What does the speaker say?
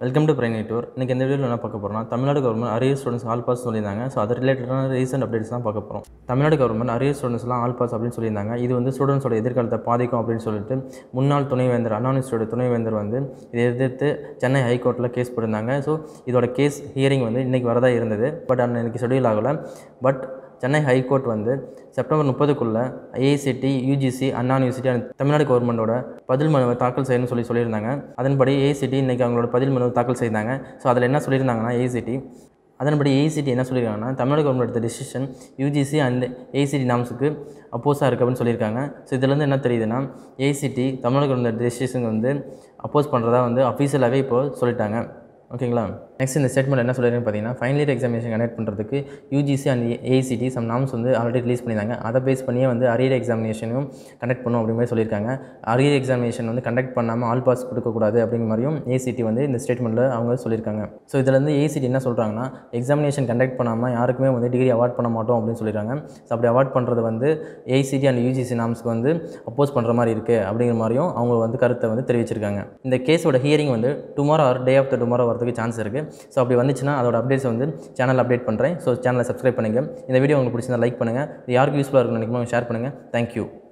welcome to brain tour இன்றைக்கி இந்த வீடியோவில் என்ன பார்க்க போகிறோம்னா Tamil Nadu government arrear students all pass சொல்லியிருந்தாங்க ஸோ அது ரிலேட்டடான ரீசெண்ட் அப்டேட்ஸ் தான் பார்க்க போகிறோம் தமிழ்நாடு கவர்மெண்ட் அரியர் ஸ்டூடெண்ட்ஸ்லாம் ஆல் பாஸ் அப்படின்னு சொல்லியிருந்தாங்க இது வந்து ஸ்டூடெண்ட்ஸோட எதிர்காலத்தை பாதிக்கும் அப்படின்னு சொல்லிட்டு முன்னாள் துணைவேந்தர் அண்ணாநிஸ்டோட துணைவேந்தர் வந்து இதை எதிர்த்து சென்னை ஹைகோர்ட்டில் கேஸ் போட்டிருந்தாங்க ஸோ இதோட கேஸ் ஹியரிங் வந்து இன்றைக்கி வரதா இருந்தது பட் அன்னைக்கு ஷெடியூல் ஆகலை பட் சென்னை ஹைகோர்ட் வந்து செப்டம்பர் முப்பதுக்குள்ளே AICTE UGC Anna university and Tamil Nadu கவர்மெண்டோட பதில் மனுவை தாக்கல் செய்யணும்னு சொல்லி சொல்லியிருந்தாங்க அதன்படி ஏஐசிடி இன்றைக்கி அவங்களோட பதில் மனுவை தாக்கல் செய்தாங்க ஸோ அதில் என்ன சொல்லியிருந்தாங்கன்னா ஏஐசிடி அதன்படி ஏஐசிடி என்ன சொல்லியிருக்காங்கன்னா தமிழ்நாடு கவர்மெண்ட் எடுத்த டிசிஷன் யூஜிசி அண்ட் ஏஐசிடி நாம்ஸுக்கு அப்போஸாக இருக்குது அப்படின்னு சொல்லியிருக்காங்க ஸோ இதுலேருந்து என்ன தெரியுதுன்னா ஏஐசிடி தமிழ்நாடு கவர்மெண்ட் டெசிஷன் வந்து அப்போஸ் பண்ணுறதா வந்து அஃபீஷியலாகவே இப்போ சொல்லிட்டாங்க ஓகேங்களா நெக்ஸ்ட் இந்த ஸ்டேட்மெண்ட் என்ன சொல்லியிருக்கேன் பார்த்தீங்கன்னா ஃபைனல் இயர் எக்ஸாமினேஷன் கண்டக்ட் பண்ணுறதுக்கு UGC and AICTE some norms வந்து ஆல்ரெடி ரிலீஸ் பண்ணியிருந்தாங்க அதை பேஸ் பண்ணியே வந்து அரியர் எக்ஸாமினேஷனும் கண்டக்ட் பண்ணும் அப்படிங்கிற மாதிரி சொல்லியிருக்காங்க அரியர் எக்ஸாமினேஷன் வந்து கண்டக்ட் பண்ணாமல் ஆல் பாஸ் கொடுக்கக்கூடாது அப்படிங்கிற மாதிரியும் ஏசிடி வந்து இந்த ஸ்டேட்மெண்ட்டில் அவங்க சொல்லியிருக்காங்க ஸோ இதில் வந்து ஏசிடி என்ன சொல்கிறாங்கன்னா எக்ஸாமினேஷன் கண்டக்ட் பண்ணாமல் யாருக்குமே வந்து டிகிரி அவார்ட் பண்ண மாட்டோம் அப்படின்னு சொல்லியிருக்காங்க ஸோ அப்படி அவார்ட் பண்ணுறது வந்து ஏசிடி அண்ட் யூஜிசி நாம்ஸ்க்கு வந்து அப்போஸ் பண்ணுற மாதிரி இருக்குது அப்படிங்கிற மாதிரியும் அவங்க வந்து கருத்தை வந்து தெரிவிச்சிருக்காங்க இந்த கேஸோட ஹியரிங் வந்து tomorrow or day after tomorrow வரதுக்கு சான்ஸ் இருக்குது ஸோ அப்படி வந்துச்சுன்னா அதோட அப்டேட்ஸ் வந்து சேனல் அப்டேட் பண்ணுறேன் ஸோ சேனலை சப்ஸ்கிரைப் பண்ணுங்கள் இந்த வீடியோ உங்களுக்கு பிடிச்சிருந்தா லைக் பண்ணுங்கள் இது யாருக்கு யூஸ்ஃபுல்லாக இருக்குன்னு நினைக்குமோ ஷேர் பண்ணுங்கள் தேங்க்யூ